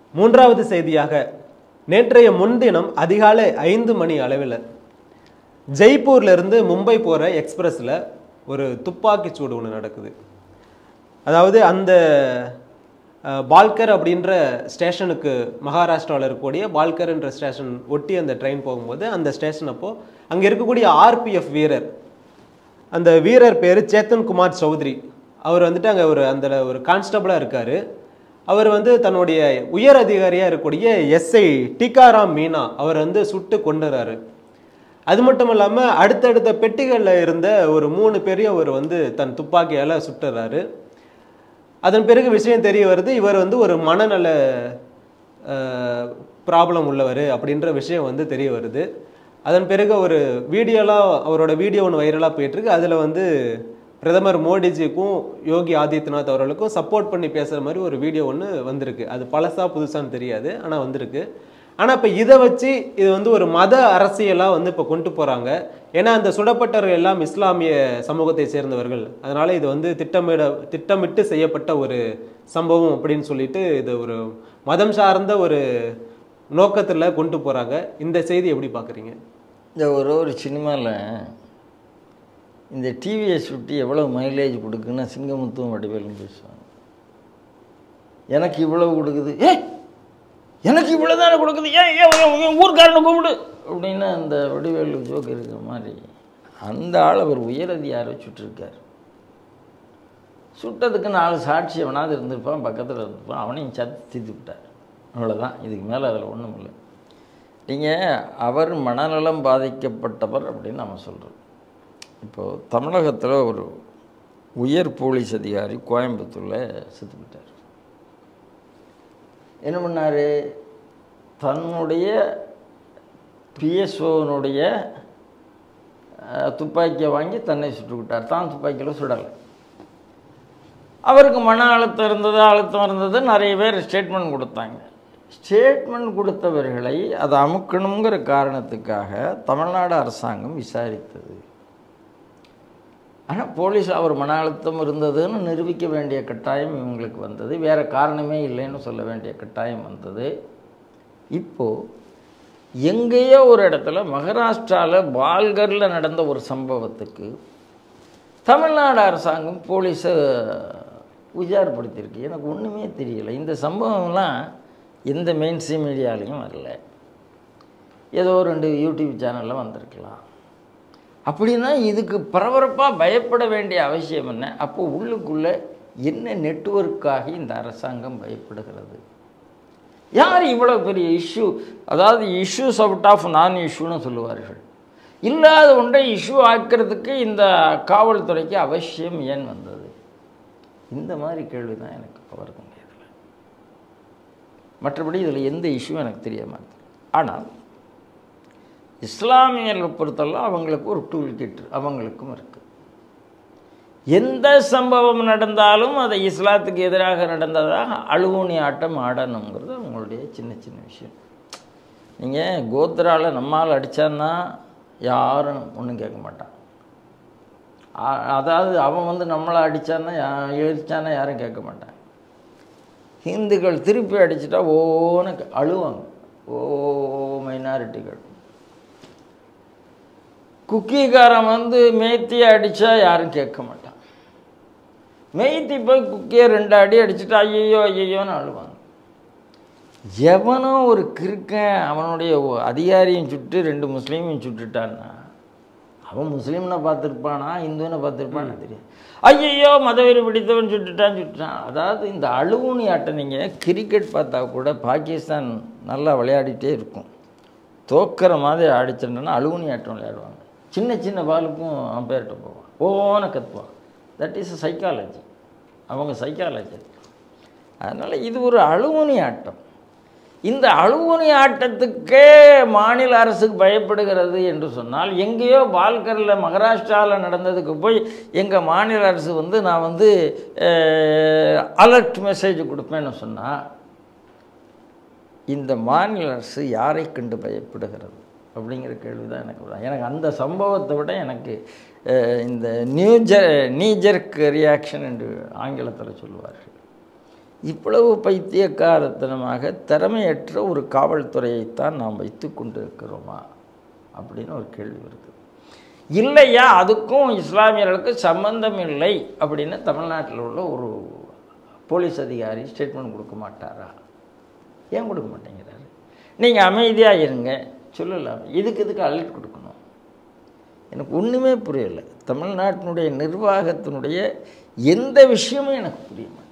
மூன்றாவது செய்தியாக நேற்றைய முன்தினம் அதிகாலை ஐந்து மணி அளவில் ஜெய்ப்பூர்ல இருந்து மும்பை போகிற எக்ஸ்பிரஸில் ஒரு துப்பாக்கிச் சூடு ஒன்று நடக்குது அதாவது அந்த அஹ், பால்கர் அப்படின்ற ஸ்டேஷனுக்கு மகாராஷ்டிராவில் இருக்கக்கூடிய பால்கர் என்ற ஸ்டேஷன் ஒட்டி அந்த ட்ரெயின் போகும்போது அந்த ஸ்டேஷன் அப்போ அங்கே இருக்கக்கூடிய ஆர்பிஎஃப் வீரர் அந்த வீரர் பேர் சேத்தன் குமார் சௌத்ரி அவர் வந்துட்டு அங்கே ஒரு அந்த ஒரு கான்ஸ்டபிளாக இருக்கார் அவர் வந்து தன்னுடைய உயர் அதிகாரியாக இருக்கக்கூடிய எஸ்ஐ டிகாராம் மீனா அவர் வந்து சுட்டு கொண்டுறாரு அது மட்டும் இல்லாமல் அடுத்தடுத்த பெட்டிகளில் இருந்த ஒரு மூணு பேரையும் அவர் வந்து தன் துப்பாக்கியால் சுட்டுறாரு அதன் பிறகு விஷயம் தெரிய வருது இவர் வந்து ஒரு மனநல ப்ராப்ளம் உள்ளவர் அப்படின்ற விஷயம் வந்து தெரிய வருது அதன் பிறகு ஒரு வீடியோலாம் அவரோட வீடியோ ஒன்று வைரலாக போயிட்டுருக்கு அதில் வந்து பிரதமர் மோடிஜிக்கும் யோகி ஆதித்யநாத் அவர்களுக்கும் சப்போர்ட் பண்ணி பேசுகிற மாதிரி ஒரு வீடியோ ஒன்று வந்திருக்கு அது பழசா புதுசான்னு தெரியாது ஆனால் வந்திருக்கு ஆனால் இப்போ இதை வச்சு இது வந்து ஒரு மத அரசியலாக வந்து இப்போ கொண்டு போகிறாங்க ஏன்னா அந்த சுடப்பட்டவர்கள் எல்லாம் இஸ்லாமிய சமூகத்தை சேர்ந்தவர்கள் அதனால இது வந்து திட்டமிட திட்டமிட்டு செய்யப்பட்ட ஒரு சம்பவம் அப்படின்னு சொல்லிட்டு இது ஒரு மதம் சார்ந்த ஒரு நோக்கத்தில் கொண்டு போகிறாங்க இந்த செய்தி எப்படி பார்க்குறீங்க இந்த ஒரு ஒரு சினிமாவில் இந்த டிவியை சுட்டி எவ்வளோ மைலேஜ் கொடுக்குன்னு சிங்கமுத்துவம் வடிவேலும் பேசுவாங்க எனக்கு இவ்வளவு கொடுக்குது ஏ எனக்கு இவ்வளோ தானே கொடுக்குது ஏன் ஏன் உன் உன் ஊர்க்காரனை கூப்பிடு அப்படின்னு அந்த வடிவேலு ஜோக் இருக்கிற மாதிரி அந்த ஆள் அவர் உயரதியாரை சுட்டிருக்கார் சுட்டதுக்கு நாலு சாட்சி எவனாவது இருந்திருப்பான் பக்கத்தில் இருந்திருப்பான் அவனையும் சத்து தீர்த்து விட்டார் அவ்வளோதான் இதுக்கு மேலே அதில் ஒன்றும் இல்லை நீங்கள் அவர் மனநலம் பாதிக்கப்பட்டவர் அப்படின்னு நம்ம சொல்கிறோம் இப்போது தமிழகத்தில் ஒரு உயர் போலீஸ் அதிகாரி கோயம்புத்தூரில் செத்துக்கிட்டார் என்ன பண்ணார் தன்னுடைய பிஎஸ்ஓனுடைய துப்பாக்கியை வாங்கி தன்னை சுட்டுக்கிட்டார் தான் துப்பாக்கியில் சுடலை அவருக்கு மன அழுத்தம் இருந்தது அழுத்தம் இருந்தது நிறைய பேர் ஸ்டேட்மெண்ட் கொடுத்தாங்க ஸ்டேட்மெண்ட் கொடுத்தவர்களை அதை அமுக்கணுங்கிற காரணத்துக்காக தமிழ்நாடு அரசாங்கம் விசாரித்தது ஆனால் போலீஸ் அவர் மன அழுத்தம் இருந்ததுன்னு நிரூபிக்க வேண்டிய கட்டாயம் இவங்களுக்கு வந்தது வேறு காரணமே இல்லைன்னு சொல்ல வேண்டிய கட்டாயம் வந்தது இப்போது எங்கேயோ ஒரு இடத்துல மகாராஷ்டிராவில் பால்கரில் நடந்த ஒரு சம்பவத்துக்கு தமிழ்நாடு அரசாங்கம் போலீஸை உஜார்படுத்தியிருக்கு எனக்கு ஒன்றுமே தெரியல இந்த சம்பவம்லாம் எந்த மெயின் ஸ்ட்ரீம் மீடியாலையும் வரல ஏதோ ரெண்டு யூடியூப் சேனலில் வந்திருக்கலாம் அப்படின்னா இதுக்கு பரபரப்பாக பயப்பட வேண்டிய அவசியம் என்ன அப்போ உள்ளுக்குள்ளே என்ன நெட்வொர்க்காக இந்த அரசாங்கம் பயப்படுகிறது யார் இவ்வளோ பெரிய இஷ்யூ அதாவது இஷ்யூஸ் அவுட் ஆஃப் நான் இஷ்யூன்னு சொல்லுவார்கள் இல்லாத ஒன்றை இஷ்யூ ஆக்கிறதுக்கு இந்த காவல்துறைக்கு அவசியம் ஏன் வந்தது இந்த மாதிரி கேள்வி தான் எனக்கு வருதுங்க இதில் மற்றபடி இதில் எந்த இஷ்யூ எனக்கு தெரிய மாட்டேது ஆனால் இஸ்லாமியர்களை பொறுத்தவரை அவங்களுக்கு ஒரு டூல் கிட் அவங்களுக்கும் இருக்குது எந்த சம்பவம் நடந்தாலும் அதை இஸ்லாத்துக்கு எதிராக நடந்ததாக அழுகுனி ஆட்டம் ஆடணுங்கிறது அவங்களுடைய சின்ன சின்ன விஷயம் நீங்கள் கோத்ராவில் நம்மால் அடித்தான்னா யாரும் ஒன்றும் கேட்க மாட்டான் அ- அதாவது அவன் வந்து நம்மளை அடித்தான்னா எழுச்சானா யாரும் கேட்க மாட்டாங்க ஹிந்துக்கள் திருப்பி அடிச்சிட்டா ஓன்னு க- அழுவாங்க ஓ மைனாரிட்டிகள் குக்கிக்காரன் வந்து மேத்தியை அடித்தா யாரும் கேட்க மாட்டான் மெய்த்தி போய் குக்கியை ரெண்டு அடி அடிச்சுட்டு ஐயோ ஐயோன்னு அழுவாங்க எவனோ ஒரு கிறுக்கன் அவனுடைய ஒ- அதிகாரியும் சுட்டு ரெண்டு முஸ்லீமையும் சுட்டுட்டான்னா அவன் முஸ்லீம்னை பார்த்துருப்பானா இந்துவனை பார்த்துருப்பானா தெரியாது ஐயையோ மதவெறி பிடித்தவன் சுட்டுட்டான் சுட்டுட்டான் அதாவது இந்த அழுவுனி ஆட்டம் நீங்கள் கிரிக்கெட் பார்த்தா கூட பாகிஸ்தான் நல்லா விளையாடிட்டே இருக்கும் தோக்கிற மாதிரி ஆடிச்சிருந்தோன்னா அழுவுனி ஆட்டம் விளையாடுவாங்க சின்ன சின்ன பாலுக்கும் அம்பேர்கிட்ட போவான் ஓன கத்துவான் தட் இஸ் சைக்காலஜி அவங்க சைக்காலஜி அதனால் இது ஒரு அழுவுனி ஆட்டம் இந்த அழுவுனி ஆட்டத்துக்கே மாநில அரசுக்கு பயப்படுகிறது என்று சொன்னால் எங்கேயோ பால்கரில் மகாராஷ்டிராவில் நடந்ததுக்கு போய் எங்கள் மாநில அரசு வந்து நான் வந்து அலர்ட் மெசேஜ் கொடுப்பேன்னு சொன்னால் இந்த மாநில அரசு யாரை கண்டு பயப்படுகிறது அப்படிங்கிற கேள்வி தான் எனக்கு வரும். எனக்கு அந்த சம்பவத்தை விட எனக்கு அஹ், இந்த நியூஜர் நீஜர்க் ரியாக்ஷன் என்று ஆங்கிலத்தில் சொல்லுவார்கள் இவ்வளவு பைத்தியக்காரத்தனமாக திறமையற்ற ஒரு காவல்துறையைத்தான் நாம் வைத்து கொண்டிருக்கிறோமா அப்படின்னு ஒரு கேள்வி வருது இல்லையா அதுக்கும் இஸ்லாமியர்களுக்கு சம்பந்தம் இல்லை அப்படின்னு தமிழ்நாட்டில் உள்ள ஒரு போலீஸ் அதிகாரி ஸ்டேட்மெண்ட் கொடுக்க மாட்டாரா ஏன் கொடுக்க மாட்டேங்கிறாரு நீங்கள் அமைதியாக இருங்க சொல்லலாம் இதுக்கு இதுக்கு அலர்ட் கொடுக்கணும் எனக்கு ஒன்றுமே புரியலை தமிழ்நாட்டினுடைய நிர்வாகத்தினுடைய எந்த விஷயமும் எனக்கு புரிய மாட்டேங்குது